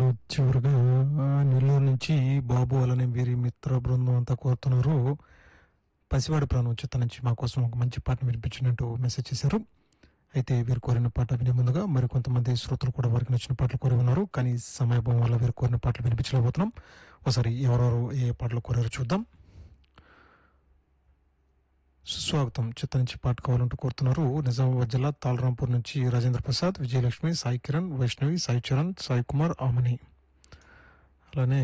చివరిగా నెల్లూరు నుంచి బాబు అలానే వీరి మిత్ర బృందం అంతా కోరుతున్నారు పసివాడి ప్రాణం చిత్త నుంచి మా కోసం ఒక మంచి పాటను వినిపించినట్టు మెసేజ్ చేశారు అయితే వీరు కోరిన పాట వినే ముందుగా మరి కొంతమంది శ్రోతలు కూడా వారికి నచ్చిన పాటలు కోరి ఉన్నారు కానీ సమయభావం వల్ల వీరు కోరిన పాటలు వినిపించలేకపోతున్నాం ఒకసారి ఎవరెవరు ఏ పాటలు కోరారో చూద్దాం సుస్వాగతం చిత్త నుంచి పాట కావాలంటూ కోరుతున్నారు నిజామాబాద్ జిల్లా తాళరాంపూర్ నుంచి రాజేంద్ర ప్రసాద్ విజయలక్ష్మి సాయి కిరణ్ వైష్ణవి సాయి చరణ్ సాయి కుమార్ ఆమని అలానే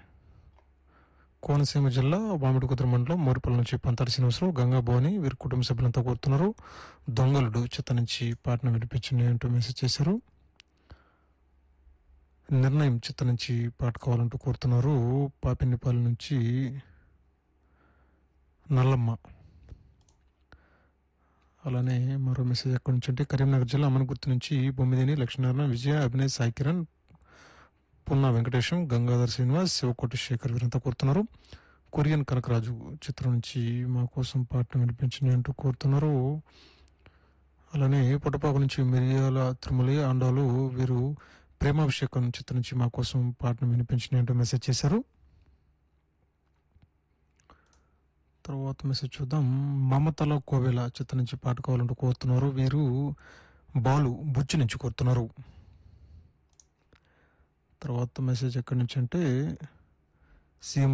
కోనసీమ జిల్లా వామిడికుదురు మండలం మోరిపల్లి నుంచి పంతాడి శ్రీనివాసరావు గంగా భవాని వీరి కుటుంబ సభ్యులంతా కోరుతున్నారు దొంగలుడు చిత్త నుంచి పాటను వినిపించండి అంటూ మెసేజ్ చేశారు నిర్ణయం చిత్త నుంచి పాట కావాలంటూ కోరుతున్నారు పాపిన్నిపాలెం నుంచి నల్లమ్మ అలానే మరో మెసేజ్ ఎక్కడి నుంచి అంటే కరీంనగర్ జిల్లా అమనగుర్తి నుంచి బొమ్మిదేని లక్ష్మీనారాయణ విజయ అభినయ్ సాయి కిరణ్ పున్నా వెంకటేశం గంగాధర్ శ్రీనివాస్ శివకోటి శేఖర్ వీరంతా కోరుతున్నారు కొరియన్ కనకరాజు చిత్రం నుంచి మా కోసం పాటను వినిపించండి అంటూ కోరుతున్నారు అలానే పుట్టపాకు నుంచి మిరియాల తిరుమలి ఆండాలు వీరు ప్రేమాభిషేకం చిత్రం నుంచి మా కోసం పాటను వినిపించండి అంటూ మెసేజ్ చేశారు తర్వాత మెసేజ్ చూద్దాం మమతల కోవెల చిత్రం నుంచి పాట కావాలంటూ కోరుతున్నారు వీరు బాలు బుజ్జి నుంచి కోరుతున్నారు తర్వాత మెసేజ్ ఎక్కడి నుంచి అంటే సీఎం